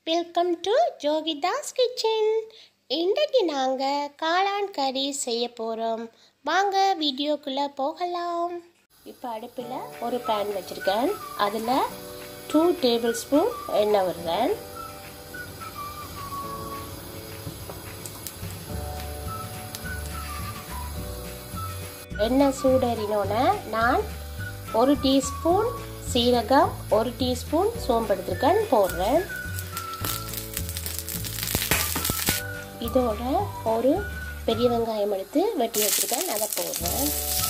welcome to ஜோகிதாஸ் kitchen இன்றைக்கு நாங்கள் காளான் கறி செய்ய போகிறோம் வாங்க வீடியோக்குள்ளே போகலாம் இப்போ அடுப்பில் ஒரு பேன் வச்சுருக்கேன் அதில் டூ டேபிள் ஸ்பூன் எண்ணெய் விடுறேன் எண்ணெய் சூடேறினோன்னே நான் ஒரு டீஸ்பூன் சீரகம் ஒரு டீஸ்பூன் சோம்பு எடுத்துருக்கேன் போடுறேன் இதோட ஒரு பெரிய வெங்காயம் எடுத்து வெட்டி வச்சுருக்கேன் அதை போடுறேன்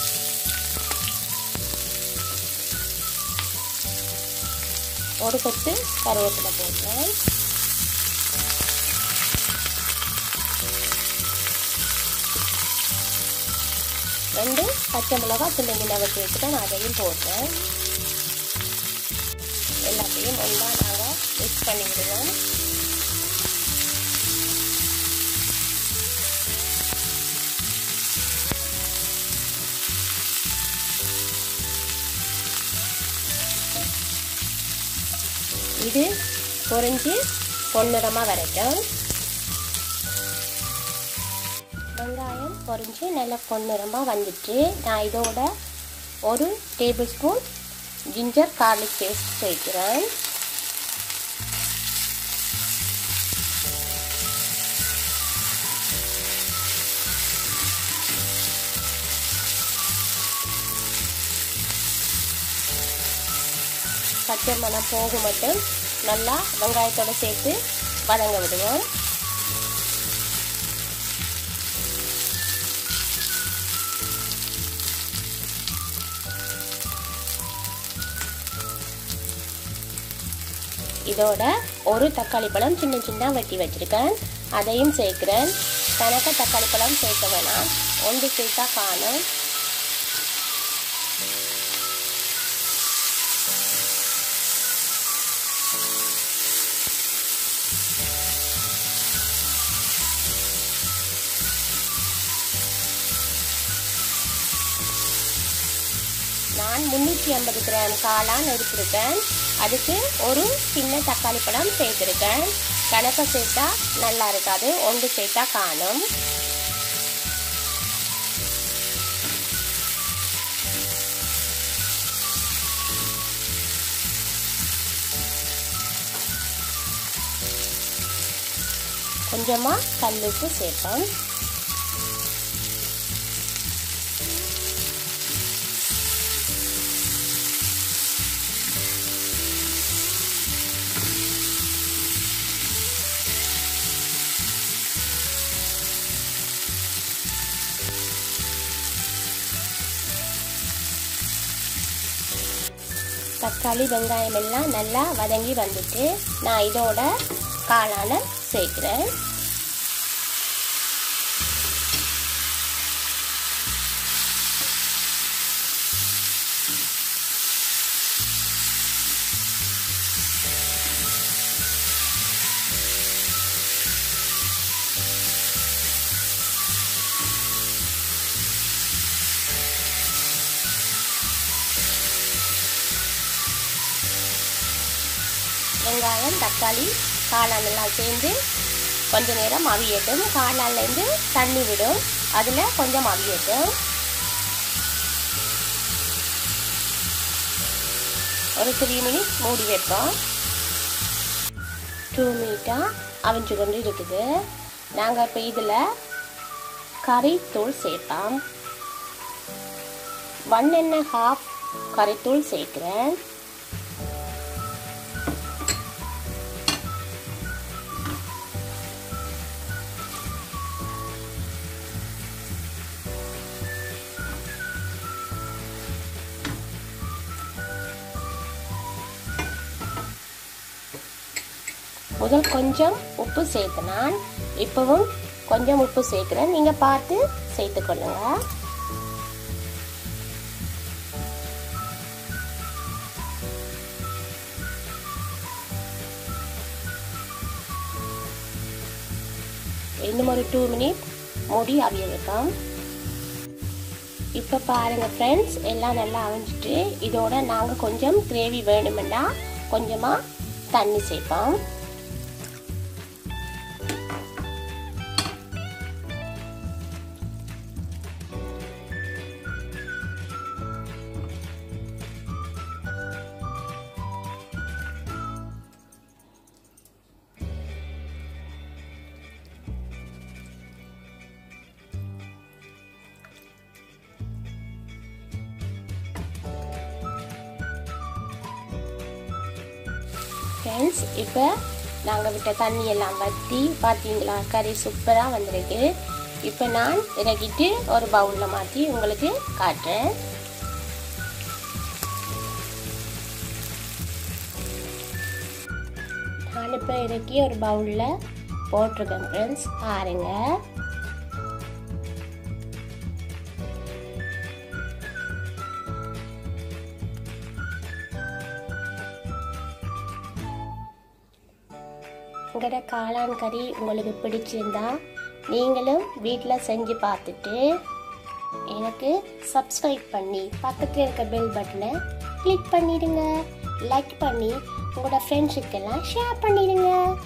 ஒரு கொத்து கருவேப்பிலை போடுறேன் ரெண்டு பச்சை மிளகா சின்ன சின்ன வெட்டி வச்சுட்டேன் அதையும் போடுறேன் எல்லாத்தையும் ஒன்றா நாங்கள் மிக்ஸ் பண்ணி விடுவோம் இது பொறிஞ்சு பொன்னிறமாக வரைக்கும் வெங்காயம் பொறிஞ்சு நல்லா பொன்னிறமாக வந்துட்டு நான் இதோட ஒரு tablespoon ginger garlic paste சேர்க்கிறேன் பச்சை மணம் போக மட்டும் நல்லா வெங்காயத்தோடு சேர்த்து வதங்க விடுவோம் இதோட ஒரு தக்காளி பழம் சின்ன சின்ன வெட்டி வச்சிருக்கேன் அதையும் சேர்க்கிறேன் கணக்க தக்காளி பழம் சேர்க்க வேணாம் ஒன்று சேர்த்தா காணும் நான் முந்நூற்றி ஐம்பது கிராம் காளான் எடுத்திருக்கேன் அதுக்கு ஒரு சின்ன தக்காளி பழம் சேர்த்துருக்கேன் கணக்க சேர்த்தா நல்லா இருக்காது ஒன்று சேர்த்தா காணும் கொஞ்சமாக கல்லுப்பு சேர்ப்போம் தக்காளி வெங்காயம் எல்லாம் நல்லா வதங்கி வந்துட்டு நான் இதோட காளான சேர்க்கிறேன் வெங்காயம் தக்காளி காளான் எல்லாம் சேர்ந்து கொஞ்ச நேரம் அவியட்டும் காளான்லேருந்து தண்ணி விடும் அதில் கொஞ்சம் அவியட்டும் ஒரு த்ரீ மினிட்ஸ் மூடி வைப்போம் டூ மினிட்டாக அவிஞ்சு கொண்டு இருக்குது நாங்கள் இப்போ இதில் கறித்தூள் சேர்ப்போம் ஒன் அண்ட் ஹாஃப் கறித்தூள் சேர்க்குறேன் முதல் கொஞ்சம் உப்பு சேர்த்தனான் இப்பவும் கொஞ்சம் உப்பு சேர்க்குறேன் நீங்கள் பார்த்து சேர்த்துக்கொள்ளுங்க இன்னும் ஒரு டூ மினிட் மூடி அவிய வைப்போம் இப்போ பாருங்கள் ஃப்ரெண்ட்ஸ் எல்லாம் நல்லா அவிஞ்சிட்டு இதோட நாங்கள் கொஞ்சம் கிரேவி வேணுமெண்டா கொஞ்சமாக தண்ணி சேர்ப்போம் ஃப்ரெண்ட்ஸ் இப்போ நாங்கள் விட்ட தண்ணி எல்லாம் வற்றி பார்த்தீங்களா கறி சூப்பராக வந்திருக்கு இப்போ நான் இறக்கிட்டு ஒரு பவுலில் மாற்றி உங்களுக்கு காட்டுறேன் நான் இப்போ இறக்கி ஒரு பவுலில் போட்டிருக்கேன் ஃப்ரெண்ட்ஸ் பாருங்கள் உங்களோட காளான் கறி உங்களுக்கு பிடிச்சிருந்தா நீங்களும் வீட்டில் செஞ்சு பார்த்துட்டு எனக்கு சப்ஸ்கிரைப் பண்ணி பக்கத்தில் இருக்க பெல் பட்டனை கிளிக் பண்ணிடுங்க லைக் பண்ணி உங்களோட ஃப்ரெண்ட்ஸுக்கெல்லாம் ஷேர் பண்ணிடுங்க